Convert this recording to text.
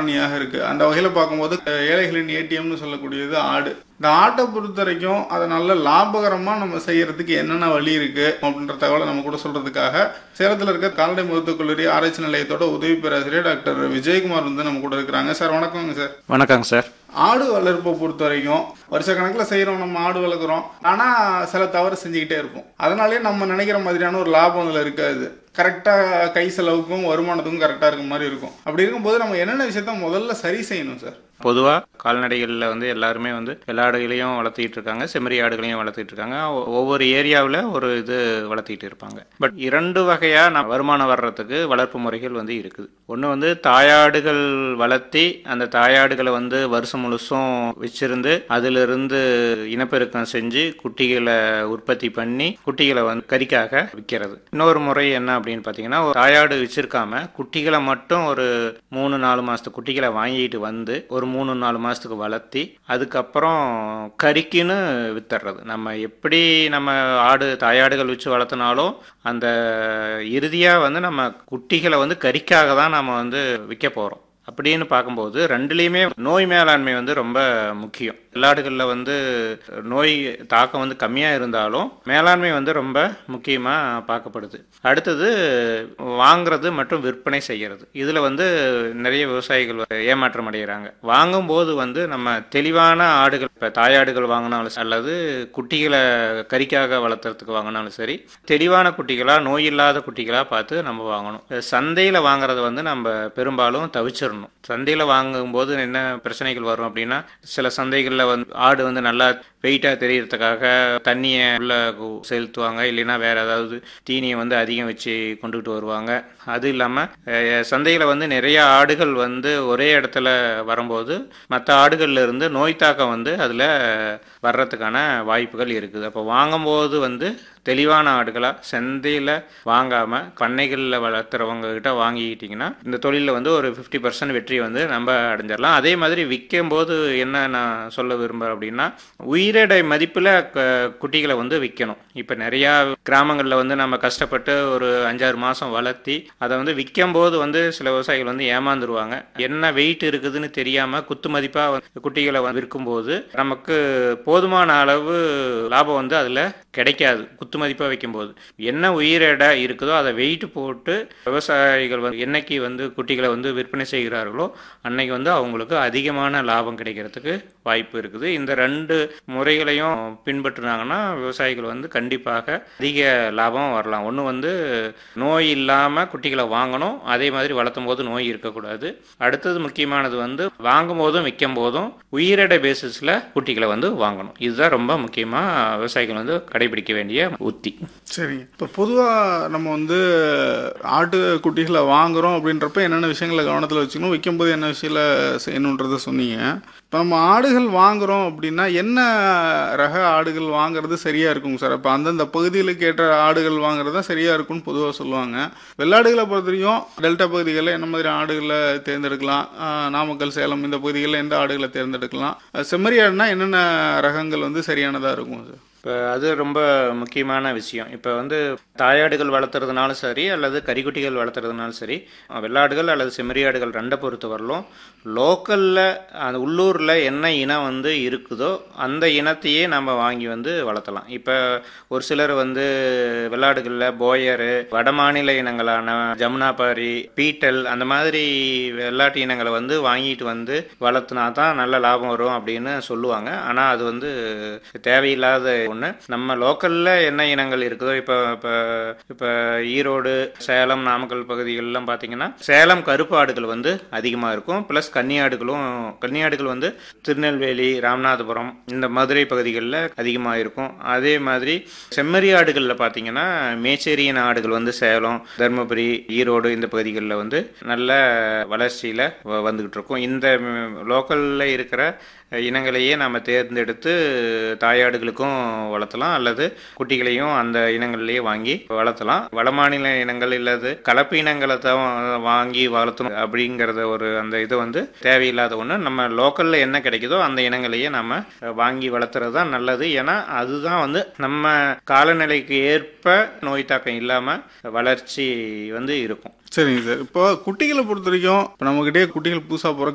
பிராணியாக இருக்கு அந்த வகையில பார்க்கும்போது அஹ், ஏழைகளின் ஏடிஎம்னு சொல்லக்கூடியது ஆடு இந்த ஆட்டை பொறுத்த வரைக்கும் அதை நல்ல லாபகரமா நம்ம செய்யறதுக்கு என்னென்ன வழி இருக்கு அப்படின்ற தகவலை நம்ம கூட சொல்றதுக்காக சேலத்தில் இருக்க கால்நடை மருத்துவக் கல்லூரி ஆராய்ச்சி நிலையத்தோட உதவி பேராசிரியர் டாக்டர் விஜயகுமார் வந்து நம்ம கூட இருக்கிறாங்க சார் வணக்கங்க சார் வணக்கங்க சார் ஆடு வளர்ப்பை பொறுத்த வரைக்கும் வருஷ கணக்கில் செய்கிறோம் நம்ம ஆடு வளர்க்குறோம் ஆனால் சில தவறு செஞ்சுக்கிட்டே இருப்போம் அதனாலே நம்ம நினைக்கிற மாதிரியான ஒரு லாபம் அதில் இருக்காது கரெக்டாக கை செலவுக்கும் வருமானத்துக்கும் கரெக்டாக இருக்க மாதிரி இருக்கும் அப்படி இருக்கும்போது நம்ம என்னென்ன விஷயத்த முதல்ல சரி செய்யணும் சார் பொதுவாக கால்நடைகளில் வந்து எல்லாருமே வந்து வெள்ளாடுகளையும் வளர்த்திட்டு இருக்காங்க செம்மறி ஆடுகளையும் வளர்த்திட்டு இருக்காங்க ஒ- ஒவ்வொரு ஏரியாவில் ஒரு இது வளர்த்திட்டு இருப்பாங்க பட் இரண்டு வகையாக நான் வருமானம் வர்றதுக்கு வளர்ப்பு முறைகள் வந்து இருக்குது ஒன்று வந்து தாயாடுகள் வளர்த்தி அந்த தாயாடுகளை வந்து வருஷம் முழுசும் வச்சிருந்து அதிலிருந்து இனப்பெருக்கம் செஞ்சு குட்டிகளை உற்பத்தி பண்ணி குட்டிகளை வந்து கறிக்காக விற்கிறது இன்னொரு முறை என்ன அப்படின்னு பார்த்தீங்கன்னா ஒரு தாயாடு வச்சிருக்காம குட்டிகளை மட்டும் ஒரு மூணு நாலு மாசத்து குட்டிகளை வாங்கிட்டு வந்து ஒரு மூணு நாலு மாசத்துக்கு வளர்த்தி அதுக்கப்புறம் கறிக்குன்னு வித்துறது நம்ம எப்படி நம்ம ஆடு தாயாடுகள் வச்சு வளர்த்தினாலும் அந்த இறுதியாக வந்து நம்ம குட்டிகளை வந்து கறிக்காக தான் நம்ம வந்து விற்க போகிறோம் அப்படின்னு பார்க்கும்போது ரெண்டுலேயுமே நோய் மேலாண்மை வந்து ரொம்ப முக்கியம் வெள்ளாடுகளில் வந்து நோய் தாக்கம் வந்து கம்மியாக இருந்தாலும் மேலாண்மை வந்து ரொம்ப முக்கியமாக பார்க்கப்படுது அடுத்தது வாங்குறது மற்றும் விற்பனை செய்கிறது இதில் வந்து நிறைய விவசாயிகள் ஏமாற்றம் அடைகிறாங்க வாங்கும்போது வந்து நம்ம தெளிவான ஆடுகள் இப்போ தாயாடுகள் வாங்கினாலும் சரி, அல்லது குட்டிகளை கறிக்காக வளர்த்துறதுக்கு வாங்கினாலும் சரி தெளிவான குட்டிகளாக நோய் இல்லாத குட்டிகளாக பார்த்து நம்ம வாங்கணும் சந்தையில் வாங்குறத வந்து நம்ம பெரும்பாலும் தவிச்சிடணும் சந்தையில் வாங்கும்போது என்ன பிரச்சனைகள் வரும் அப்படின்னா சில சந்தைகளில் வந்து ஆடு வந்து நல்லா வெயிட்டாக தெரியறதுக்காக தண்ணியை உள்ள கு- செலுத்துவாங்க இல்லைன்னா வேற ஏதாவது தீனியை வந்து அதிகம் வச்சு கொண்டுகிட்டு வருவாங்க அது இல்லாமல் சந்தையில் வந்து நிறைய ஆடுகள் வந்து ஒரே இடத்துல வரும்போது மற்ற ஆடுகள்ல இருந்து நோய் தாக்கம் வந்து அதில் வர்றதுக்கான வாய்ப்புகள் இருக்குது அப்போ வாங்கும்போது வந்து தெளிவான ஆடுகளாக சந்தையில் வாங்காமல் பண்ணைகளில் வளர்த்துறவங்க கிட்ட வாங்கிக்கிட்டிங்கன்னா இந்த தொழிலில் வந்து ஒரு ஃபிஃப்டி பர்சன்ட் வெற்றி வந்து நம்ம அடைஞ்சிடலாம் அதே மாதிரி விற்கும் போது என்ன நான் சொல்ல விரும்புகிறேன் அப்படின்னா உயிரிடை மதிப்பில் குட்டிகளை வந்து விற்கணும் இப்போ நிறையா கிராமங்களில் வந்து நம்ம கஷ்டப்பட்டு ஒரு அஞ்சாறு மாதம் வளர்த்தி அதை வந்து விற்கும் போது வந்து சில விவசாயிகள் வந்து ஏமாந்துருவாங்க என்ன வெயிட் இருக்குதுன்னு தெரியாமல் குத்து மதிப்பாக வந்து குட்டிகளை வந்து விற்கும்போது நமக்கு போதுமான அளவு லாபம் வந்து அதில் கிடைக்காது குத்து மதிப்பாக வைக்கும்போது என்ன உயிரிடை இருக்குதோ அதை வெயிட் போட்டு விவசாயிகள் வந்து என்னைக்கு வந்து குட்டிகளை வந்து விற்பனை செய்கிறார்களோ அன்னைக்கு வந்து அவங்களுக்கு அதிகமான லாபம் கிடைக்கிறதுக்கு வாய்ப்பு இருக்குது இந்த ரெண்டு முறைகளையும் பின்பற்றினாங்கன்னா விவசாயிகள் வந்து கண்டிப்பாக அதிக லாபம் வரலாம் ஒன்று வந்து நோய் இல்லாமல் குட்டிகளை வாங்கணும் அதே மாதிரி வளர்த்தும் போது நோய் இருக்கக்கூடாது அடுத்தது முக்கியமானது வந்து வாங்கும் போதும் விற்கும் போதும் உயிரிடை பேசிஸில் குட்டிகளை வந்து வாங்கணும் இதுதான் ரொம்ப முக்கியமாக விவசாயிகள் வந்து கடைபிடிக்க வேண்டிய உத்தி சரிங்க இப்போ பொதுவாக நம்ம வந்து ஆட்டு குட்டிகளை வாங்குறோம் அப்படின்றப்ப என்னென்ன விஷயங்களை கவனத்தில் வச்சுக்கணும் விற்கும்போது என்ன விஷயங்களை செய்யணுன்றதை சொன்னீங்க இப்போ நம்ம ஆடுகள் வாங்குறோம் அப்படின்னா என்ன ரக ஆடுகள் வாங்குறது சரியா இருக்குங்க சார் இப்போ அந்தந்த பகுதிகளுக்கு ஏற்ற ஆடுகள் வாங்குறது தான் சரியா இருக்கும்னு பொதுவாக சொல்லுவாங்க வெள்ளாடுகளை பொறுத்தவரையும் டெல்டா பகுதிகளில் என்ன மாதிரி ஆடுகளை தேர்ந்தெடுக்கலாம் ஆஹ் நாமக்கல் சேலம் இந்த பகுதிகளில் எந்த ஆடுகளை தேர்ந்தெடுக்கலாம் அஹ் செம்மறி ஆடுனா என்னென்ன ரகங்கள் வந்து சரியானதாக இருக்கும் சார் இப்போ அது ரொம்ப முக்கியமான விஷயம் இப்போ வந்து தாயாடுகள் வளர்த்துறதுனாலும் சரி அல்லது கறிக்குட்டிகள் வளர்த்துறதுனாலும் சரி வெள்ளாடுகள் அல்லது செம்மறியாடுகள் ரெண்டை பொறுத்த வரலும் லோக்கலில் அந்த உள்ளூரில் என்ன இனம் வந்து இருக்குதோ அந்த இனத்தையே நம்ம வாங்கி வந்து வளர்த்தலாம் இப்போ ஒரு சிலர் வந்து வெள்ளாடுகளில் போயரு வடமாநில இனங்களான ஜமுனாபாரி பீட்டல் அந்த மாதிரி வெள்ளாட்டு இனங்களை வந்து வாங்கிட்டு வந்து வளர்த்துனா தான் நல்ல லாபம் வரும் அப்படின்னு சொல்லுவாங்க ஆனால் அது வந்து தேவையில்லாத ஒன்று நம்ம லோக்கலில் என்ன இனங்கள் இருக்குதோ இப்போ இப்போ இப்போ ஈரோடு சேலம் நாமக்கல் பகுதிகளெலாம் பார்த்தீங்கன்னா சேலம் கருப்பு ஆடுகள் வந்து அதிகமாக இருக்கும் ப்ளஸ் கன்னியாடுகளும் கன்னியாடுகள் வந்து திருநெல்வேலி ராமநாதபுரம் இந்த மதுரை பகுதிகளில் அதிகமாக இருக்கும் அதே மாதிரி செம்மறி ஆடுகளில் பார்த்தீங்கன்னா மேச்சேரியின் ஆடுகள் வந்து சேலம் தருமபுரி ஈரோடு இந்த பகுதிகளில் வந்து நல்ல வளர்ச்சியில் வந்துக்கிட்டு இருக்கும் இந்த லோக்கலில் இருக்கிற இனங்களையே நம்ம தேர்ந்தெடுத்து தாயாடுகளுக்கும் வளர்த்தலாம் அல்லது குட்டிகளையும் அந்த இனங்கள்லேயே வாங்கி வளர்த்தலாம் வடமாநில இனங்கள் இல்லாது கலப்பு இனங்களை தான் வாங்கி வளர்த்தணும் அப்படிங்கிறத ஒரு அந்த இது வந்து தேவையில்லாத ஒன்று நம்ம லோக்கலில் என்ன கிடைக்குதோ அந்த இனங்களையே நம்ம வாங்கி வளர்த்துறது தான் நல்லது ஏன்னா அதுதான் வந்து நம்ம காலநிலைக்கு ஏற்ப நோய் தாக்கம் இல்லாமல் வளர்ச்சி வந்து இருக்கும் சரிங்க சார் இப்போ குட்டிகளை பொறுத்த வரைக்கும் இப்போ நம்மகிட்டயே குட்டிகள் புதுசாக பிறக்க